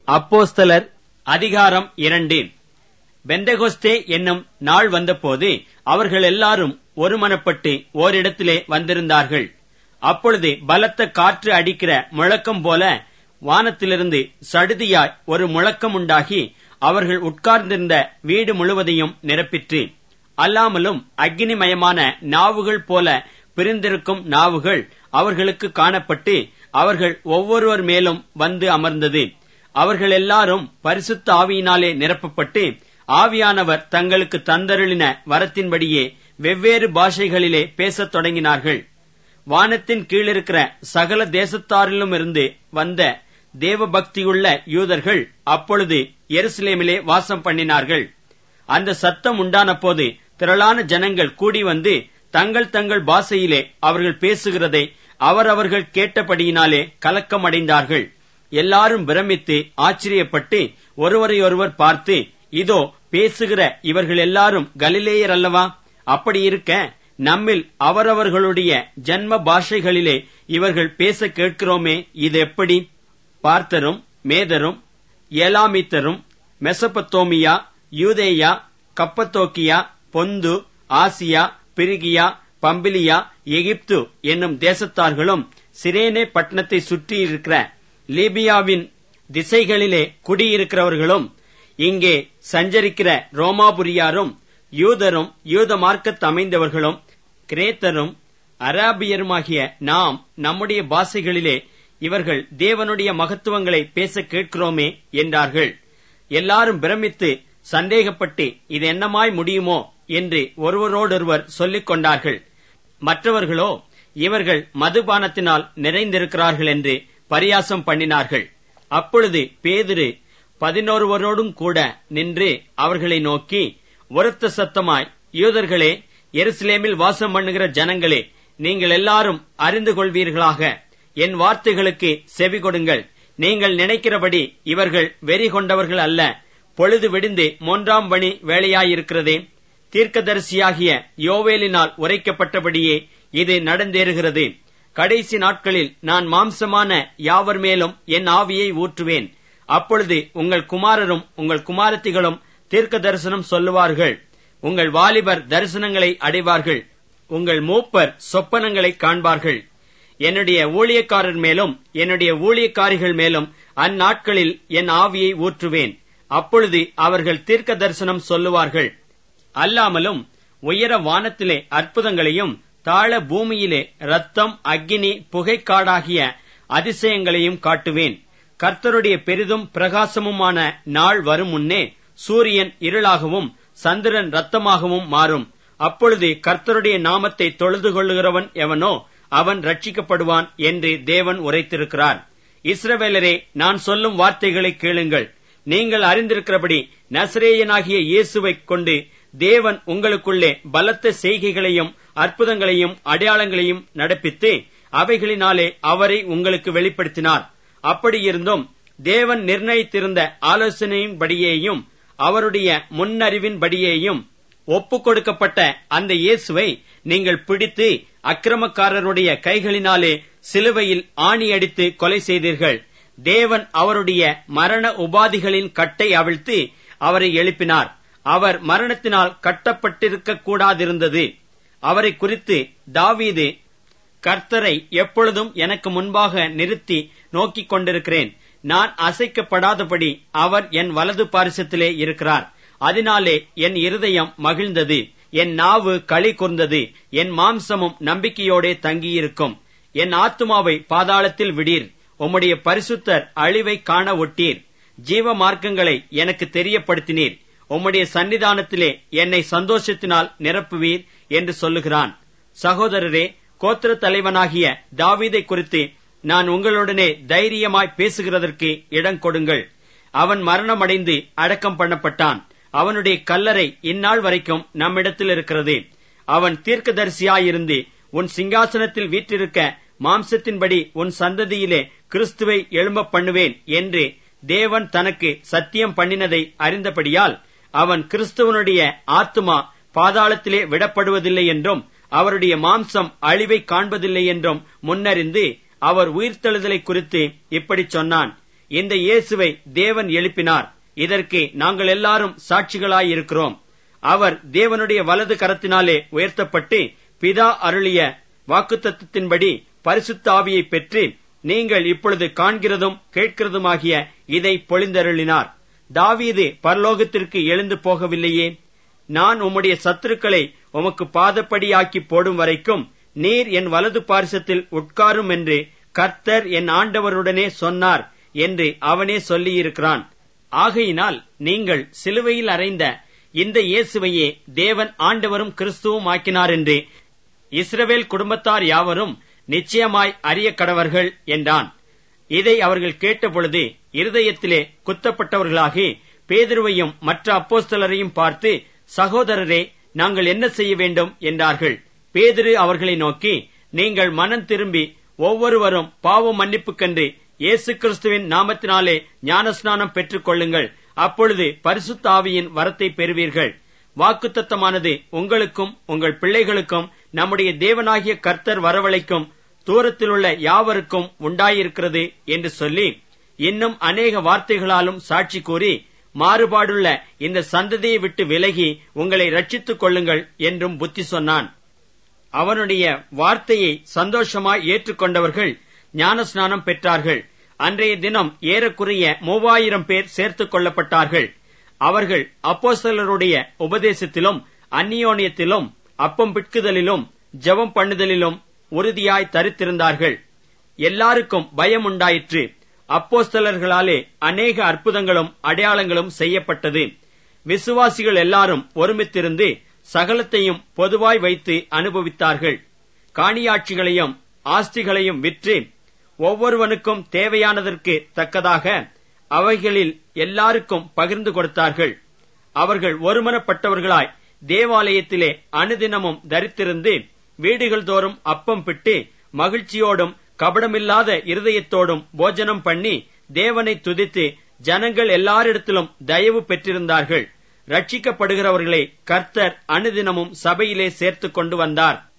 அப்போஸ்தலர் அதிகாரம் இரண்டு பெந்தகோஸ்தே என்னும் நாள் வந்தபோது அவர்கள் எல்லாரும் ஒருமனப்பட்டு ஓரிடத்திலே வந்திருந்தார்கள் அப்பொழுது பலத்த காற்று அடிக்கிற முழக்கம் போல வானத்திலிருந்து சடுதியாய் ஒரு முழக்கம் உண்டாகி அவர்கள் உட்கார்ந்திருந்த வீடு முழுவதையும் நிரப்பிற்று அல்லாமலும் அக்னிமயமான நாவுகள் போல பிரிந்திருக்கும் நாவுகள் அவர்களுக்கு காணப்பட்டு அவர்கள் ஒவ்வொருவர் மேலும் வந்து அமர்ந்தது அவர்கள் எல்லாரும் பரிசுத்த ஆவியினாலே நிரப்பப்பட்டு ஆவியானவர் தங்களுக்கு தந்தருளின வரத்தின்படியே வெவ்வேறு பாஷைகளிலே பேசத் தொடங்கினார்கள் வானத்தின் கீழிருக்கிற சகல தேசத்தாரிலும் இருந்து வந்த தேவ பக்தியுள்ள யூதர்கள் அப்பொழுது எருசலேமிலே வாசம் பண்ணினார்கள் அந்த சத்தம் உண்டான போது திரளான ஜனங்கள் கூடி வந்து தங்கள் தங்கள் பாஷையிலே அவர்கள் பேசுகிறதை அவரவர்கள் கேட்டபடியினாலே கலக்கமடைந்தார்கள் எல்லாரும் பிரமித்து ஆச்சரியப்பட்டு ஒருவரையொருவர் பார்த்து இதோ பேசுகிற இவர்கள் எல்லாரும் கலிலேயர் அல்லவா அப்படி இருக்க நம்மில் அவரவர்களுடைய ஜன்ம பாஷைகளிலே இவர்கள் பேச கேட்கிறோமே இது எப்படி பார்த்தரும் மேதரும் ஏலாமித்தரும் மெசபத்தோமியா யூதேயா கப்பத்தோக்கியா பொந்து ஆசியா பிரிகியா பம்பிலியா எகிப்து என்னும் தேசத்தார்களும் சிரேனே பட்டணத்தை சுற்றியிருக்கிற லீபியாவின் திசைகளிலே குடியிருக்கிறவர்களும் இங்கே சஞ்சரிக்கிற ரோமாபுரியாரும் யூதரும் யூத மார்க்கத்து அமைந்தவர்களும் கிரேத்தரும் அராபியருமாகிய நாம் நம்முடைய பாஷைகளிலே இவர்கள் தேவனுடைய மகத்துவங்களை பேச கேட்கிறோமே என்றார்கள் எல்லாரும் பிரமித்து சந்தேகப்பட்டு இது என்னமாய் முடியுமோ என்று ஒருவரோடொருவர் சொல்லிக் கொண்டார்கள் மற்றவர்களோ இவர்கள் மதுபானத்தினால் நிறைந்திருக்கிறார்கள் என்று பரியாசம் பண்ணினார்கள் அப்பொழுது பேதிரு பதினோருவரோடும் கூட நின்று அவர்களை நோக்கி உரத்த சத்தமாய் யூதர்களே எருசலேமில் வாசம் பண்ணுகிற ஜனங்களே நீங்கள் எல்லாரும் அறிந்து கொள்வீர்களாக என் வார்த்தைகளுக்கு செவி கொடுங்கள் நீங்கள் நினைக்கிறபடி இவர்கள் வெறி கொண்டவர்கள் அல்ல பொழுது விடிந்து மூன்றாம் பணி வேலையாயிருக்கிறதே தீர்க்கதரிசியாகிய யோவேலினால் உரைக்கப்பட்டபடியே இது நடந்தேறுகிறது கடைசி நாட்களில் நான் மாம்சமான யாவர் மேலும் என் ஆவியை ஊற்றுவேன் அப்பொழுது உங்கள் குமாரரும் உங்கள் குமாரத்திகளும் தீர்க்க தரிசனம் சொல்லுவார்கள் உங்கள் வாலிபர் தரிசனங்களை அடைவார்கள் உங்கள் மூப்பர் சொப்பனங்களை காண்பார்கள் என்னுடைய ஊழியக்காரர் மேலும் என்னுடைய ஊழியக்காரிகள் மேலும் அந்நாட்களில் என் ஆவியை ஊற்றுவேன் அப்பொழுது அவர்கள் தீர்க்க தரிசனம் சொல்லுவார்கள் அல்லாமலும் உயர வானத்திலே அற்புதங்களையும் தாழ பூமியிலே ரத்தம் அக்கினி புகைக்காடாகிய அதிசயங்களையும் காட்டுவேன் கர்த்தருடைய பெரிதும் பிரகாசமுமான நாள் வரும் முன்னே சூரியன் இருளாகவும் சந்திரன் ரத்தமாகவும் மாறும் அப்பொழுது கர்த்தருடைய நாமத்தை தொழுது கொள்ளுகிறவன் எவனோ அவன் ரட்சிக்கப்படுவான் என்று தேவன் உரைத்திருக்கிறார் இஸ்ரவேலரே நான் சொல்லும் வார்த்தைகளை கேளுங்கள் நீங்கள் அறிந்திருக்கிறபடி நசரேயனாகிய இயேசுவைக் கொண்டு தேவன் உங்களுக்குள்ளே பலத்த செய்கைகளையும் அற்புதங்களையும் அடையாளங்களையும் நடப்பித்து அவைகளினாலே அவரை உங்களுக்கு வெளிப்படுத்தினார் அப்படியிருந்தும் தேவன் நிர்ணயித்திருந்த ஆலோசனையின்படியேயும் அவருடைய முன்னறிவின்படியேயும் ஒப்புக் கொடுக்கப்பட்ட அந்த இயேசுவை நீங்கள் பிடித்து அக்கிரமக்காரருடைய கைகளினாலே சிலுவையில் ஆணி அடித்து கொலை செய்தீர்கள் தேவன் அவருடைய மரண உபாதிகளின் கட்டை அவிழ்த்து அவரை எழுப்பினார் அவர் மரணத்தினால் கட்டப்பட்டிருக்க கூடாதிருந்தது அவரை குறித்து தாவீது கர்த்தரை எப்பொழுதும் எனக்கு முன்பாக நிறுத்தி நோக்கிக் கொண்டிருக்கிறேன் நான் அசைக்கப்படாதபடி அவர் என் வலது பாரிசத்திலே இருக்கிறார் அதனாலே என் இருதயம் மகிழ்ந்தது என் நாவு களி கூர்ந்தது என் மாம்சமும் நம்பிக்கையோடே தங்கியிருக்கும் என் ஆத்துமாவை பாதாளத்தில் விடீர் உம்முடைய பரிசுத்தர் அழிவை காண ஒட்டீர் ஜீவ மார்க்கங்களை எனக்கு தெரியப்படுத்தினீர் உம்முடைய சன்னிதானத்திலே என்னை சந்தோஷத்தினால் நிரப்புவீர் என்று சொல்லுகிறான் சகோதரரே கோத்திர தலைவனாகிய தாவீதை குறித்து நான் உங்களுடனே தைரியமாய் பேசுகிறதற்கு இடம் கொடுங்கள் அவன் மரணமடைந்து அடக்கம் பண்ணப்பட்டான் அவனுடைய கல்லறை இந்நாள் வரைக்கும் நம்மிடத்தில் இருக்கிறது அவன் தீர்க்கதரிசியாயிருந்து உன் சிங்காசனத்தில் வீற்றிருக்க மாம்சத்தின்படி உன் சந்ததியிலே கிறிஸ்துவை எழும்ப பண்ணுவேன் என்று தேவன் தனக்கு சத்தியம் பண்ணினதை அறிந்தபடியால் அவன் கிறிஸ்துவனுடைய ஆத்துமா பாதாளத்திலே விடப்படுவதில்லை என்றும் அவருடைய மாம்சம் அழிவை காண்பதில்லை என்றும் முன்னறிந்து அவர் உயிர்த்தெழுதலை குறித்து இப்படி சொன்னான் இந்த இயேசுவை தேவன் எழுப்பினார் இதற்கு நாங்கள் எல்லாரும் சாட்சிகளாயிருக்கிறோம் அவர் தேவனுடைய வலது கரத்தினாலே உயர்த்தப்பட்டு பிதா அருளிய வாக்குத்தத்தின்படி பரிசுத்த ஆவியை பெற்று நீங்கள் இப்பொழுது காண்கிறதும் கேட்கிறதுமாகிய இதை பொழிந்தருளினார் தாவீது பரலோகத்திற்கு எழுந்து போகவில்லையே நான் உம்முடைய சத்துருக்களை உமக்கு பாதப்படியாக்கி போடும் வரைக்கும் நீர் என் வலது பாரிசத்தில் உட்காரும் என்று கர்த்தர் என் ஆண்டவருடனே சொன்னார் என்று அவனே சொல்லியிருக்கிறான் ஆகையினால் நீங்கள் சிலுவையில் அறைந்த இந்த இயேசுவையே தேவன் ஆண்டவரும் கிறிஸ்துவும் ஆக்கினார் என்று இஸ்ரவேல் குடும்பத்தார் யாவரும் நிச்சயமாய் அறிய கடவர்கள் என்றான் இதை அவர்கள் கேட்டபொழுது இருதயத்திலே குத்தப்பட்டவர்களாகி பேதுருவையும் மற்ற அப்போஸ்தலரையும் பார்த்து சகோதரரே நாங்கள் என்ன செய்ய வேண்டும் என்றார்கள் பேதுரு அவர்களை நோக்கி நீங்கள் மனம் திரும்பி ஒவ்வொருவரும் பாவ மன்னிப்புக்கென்று இயேசு கிறிஸ்துவின் நாமத்தினாலே ஞானஸ்நானம் பெற்றுக் கொள்ளுங்கள் அப்பொழுது பரிசுத்த ஆவியின் வரத்தை பெறுவீர்கள் வாக்குத்தத்தமானது உங்களுக்கும் உங்கள் பிள்ளைகளுக்கும் நம்முடைய தேவனாகிய கர்த்தர் வரவழைக்கும் தூரத்திலுள்ள யாவருக்கும் உண்டாயிருக்கிறது என்று சொல்லி இன்னும் அநேக வார்த்தைகளாலும் சாட்சி கூறி மாறுபாடுள்ள இந்த சந்ததியை விட்டு விலகி உங்களை ரட்சித்துக் கொள்ளுங்கள் என்றும் புத்தி சொன்னான் அவனுடைய வார்த்தையை சந்தோஷமாய் ஏற்றுக்கொண்டவர்கள் ஞானஸ்நானம் பெற்றார்கள் அன்றைய தினம் ஏறக்குறைய மூவாயிரம் பேர் சேர்த்துக் கொள்ளப்பட்டார்கள் அவர்கள் அப்போஸ்தலருடைய உபதேசத்திலும் அந்நியோனியத்திலும் அப்பம் பிட்குதலிலும் ஜெபம் பண்ணுதலிலும் உறுதியாய் தரித்திருந்தார்கள் எல்லாருக்கும் பயம் உண்டாயிற்று அப்போஸ்தலர்களாலே அநேக அற்புதங்களும் அடையாளங்களும் செய்யப்பட்டது விசுவாசிகள் எல்லாரும் ஒருமித்திருந்து சகலத்தையும் பொதுவாய் வைத்து அனுபவித்தார்கள் காணியாட்சிகளையும் ஆஸ்திகளையும் விற்று ஒவ்வொருவனுக்கும் தேவையானதற்கு தக்கதாக அவைகளில் எல்லாருக்கும் பகிர்ந்து கொடுத்தார்கள் அவர்கள் ஒருமனப்பட்டவர்களாய் தேவாலயத்திலே அனுதினமும் தரித்திருந்து வீடுகள் தோறும் அப்பம் பிட்டு மகிழ்ச்சியோடும் கபடமில்லாத இருதயத்தோடும் போஜனம் பண்ணி தேவனை துதித்து ஜனங்கள் எல்லாரிடத்திலும் தயவு பெற்றிருந்தார்கள் ரட்சிக்கப்படுகிறவர்களை கர்த்தர் அனுதினமும் சபையிலே சேர்த்துக் கொண்டு வந்தார்